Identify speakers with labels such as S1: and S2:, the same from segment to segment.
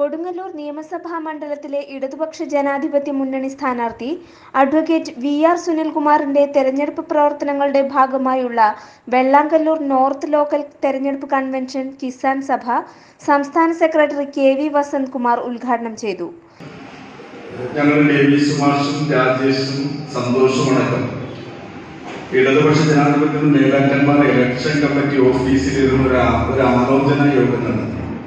S1: കൊടുങ്ങല്ലൂർ നിയമസഭാ മണ്ഡലത്തിലെ ഇടതുപക്ഷ ജനാധിപത്യ മുന്നണി സ്ഥാനാർത്ഥി അഡ്വക്കേറ്റ് വി ആർ സുനിൽകുമാറിന്റെ തെരഞ്ഞെടുപ്പ് പ്രവർത്തനങ്ങളുടെ ഭാഗമായുള്ള വെള്ളാങ്കല്ലൂർ നോർത്ത് ലോക്കൽ തെരഞ്ഞെടുപ്പ് കൺവെൻഷൻ കിസാൻ സഭ സംസ്ഥാന secretary K V Vasanth Kumar ഉദ്ഘാടനം ചെയ്തു
S2: ഞങ്ങളുടെ ഡേവിസ് മാഷും രാജേഷും സന്തോഷമടക്കം ഇടതുപക്ഷ ജനാധിപത്യ നേതാക്കന്മാർ ഇലക്ഷൻ കമ്മിറ്റി ഓഫീസിൽ ഇരുന്ന് ഒരു ആ- ഒരു ആലോചന യോഗം നടത്തി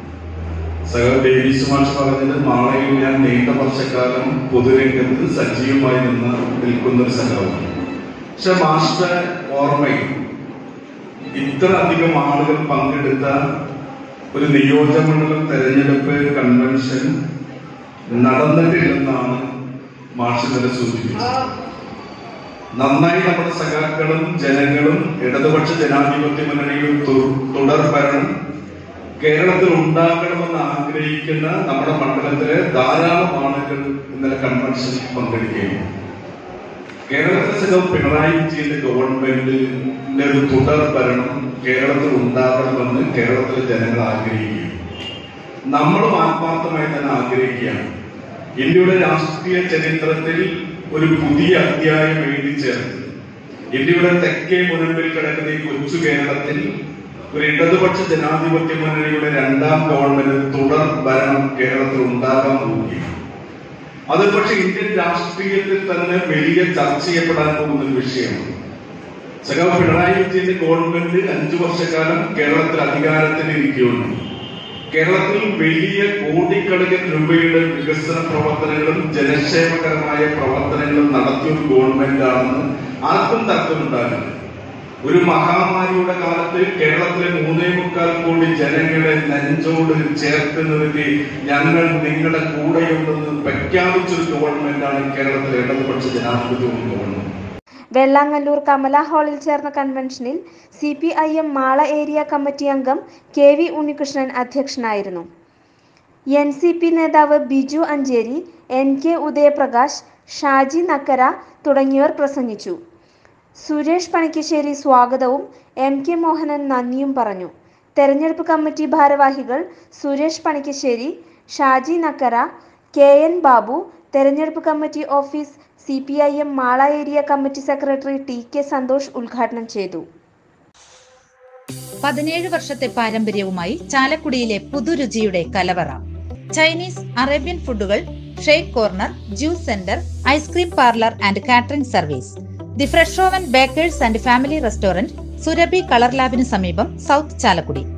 S2: സഹ ഡേവിസ് മാഷ് പറഞ്ഞത് മാളയിൽ ഞാൻ നീണ്ട വർഷക്കാലം പൊതുരംഗത്ത് സജീവമായി നിന്ന് നിൽക്കുന്ന ഒരു സഹമാണ് പക്ഷെ മാസ്റ്റർ ഓർമ്മയിൽ ഇത്ര അധികം ആളുകൾ പങ്കെടുത്ത ഒരു നിയോജകമണ്ഡലം തെരഞ്ഞെടുപ്പ് കൺവെൻഷൻ നടന്നിട്ടില്ലെന്നാണ് മാഷ് ഇന്നലെ സൂചിപ്പിച്ചത് നന്നായി നമ്മുടെ സഖാക്കളും ജനങ്ങളും ഇടതുപക്ഷ ജനാധിപത്യ മുന്നണിയും തു- തുടർ ഭരണം കേരളത്തിൽ ഉണ്ടാകണമെന്ന് ആഗ്രഹിക്കുന്ന നമ്മുടെ മണ്ഡലത്തിലെ ധാരാളം ആളുകൾ ഇന്നലെ കൺവെൻഷനിൽ പങ്കെടുക്കുകയും കേരളത്തിലെ സഖാവ് പിണറായി വിജയന്റെ ഗവൺമെന്റിന്റെ ഒരു തുടർ ഭരണം കേരളത്തിൽ ഉണ്ടാകണമെന്ന് കേരളത്തിലെ ജനങ്ങൾ ആഗ്രഹിക്കുകയും നമ്മളും ആത്മാർത്ഥമായി തന്നെ ആഗ്രഹിക്കുകയാണ് ഇന്ത്യയുടെ രാഷ്ട്രീയ ചരിത്രത്തിൽ ഒരു പുതിയ അധ്യായം എഴുതി ചേർത്ത് ഇന്ത്യയുടെ തെക്കേ മുനമ്പിൽ കിടക്കുന്ന ഈ കൊച്ചു കേരളത്തിൽ ഒരു ഇടതുപക്ഷ ജനാധിപത്യ മുന്നണിയുടെ രണ്ടാം ഗവൺമെന്റ് തുടർ ഭരണം കേരളത്തിൽ ഉണ്ടാകാൻ പോവുകയാണ് അത് പക്ഷെ ഇന്ത്യൻ രാഷ്ട്രീയത്തിൽ തന്നെ വലിയ ചർച്ച ചെയ്യപ്പെടാൻ പോകുന്ന ഒരു വിഷയമാണ് സഖാവ് പിണറായി വിജയന്റെ ഗവൺമെന്റ് അഞ്ചു വർഷക്കാലം കേരളത്തിൽ അധികാരത്തിൽ ഇരിക്കുകയുണ്ട് കേരളത്തിൽ വലിയ കോടിക്കണക്കിന് രൂപയുടെ വികസന പ്രവർത്തനങ്ങളും ജനക്ഷേമകരമായ പ്രവർത്തനങ്ങളും നടത്തിയ ഒരു ഗവൺമെന്റ് ആണെന്ന് ആർക്കും തർക്കമുണ്ടാകില്ല ഒരു മഹാമാരിയുടെ കാലത്ത് കേരളത്തിലെ മൂന്നേ മുക്കാൽ കോടി ജനങ്ങളെ നെഞ്ചോട് ചേർത്ത് നിർത്തി ഞങ്ങൾ നിങ്ങളുടെ കൂടെയുണ്ടെന്ന് പ്രഖ്യാപിച്ചൊരു ഗവൺമെന്റാണ് കേരളത്തിലെ ഇടതുപക്ഷ ജനാധിപത്യ ഗവൺമെന്റ്
S1: വെള്ളാങ്ങല്ലൂർ കമല ഹാളിൽ ചേർന്ന കൺവെൻഷനിൽ C P I M Mala area committee അംഗം കെ വി ഉണ്ണികൃഷ്ണൻ അധ്യക്ഷനായിരുന്നു എൻ സി പി നേതാവ് ബിജു അഞ്ചേരി എൻ കെ ഉദയപ്രകാശ് ഷാജി നക്കര തുടങ്ങിയവർ പ്രസംഗിച്ചു സുരേഷ് പണിക്കശ്ശേരി സ്വാഗതവും എം കെ മോഹനൻ നന്ദിയും പറഞ്ഞു തെരഞ്ഞെടുപ്പ് കമ്മിറ്റി ഭാരവാഹികൾ സുരേഷ് പണിക്കശ്ശേരി ഷാജി നക്കര കെ എൻ ബാബു തെരഞ്ഞെടുപ്പ് committee office C P I M Mala area committee secretary T K Santhosh ഉദ്ഘാടനം ചെയ്തു
S3: പതിനേഴ് വർഷത്തെ പാരമ്പര്യവുമായി ചാലക്കുടിയിലെ പുതുരുചിയുടെ കലവറ ചൈനീസ് അറേബ്യൻ ഫുഡുകൾ shake corner juice centre ice cream parlour and catering service the fresh oven bakers and family restaurant Surabhi colour ലാബിന് സമീപം സൗത്ത് ചാലക്കുടി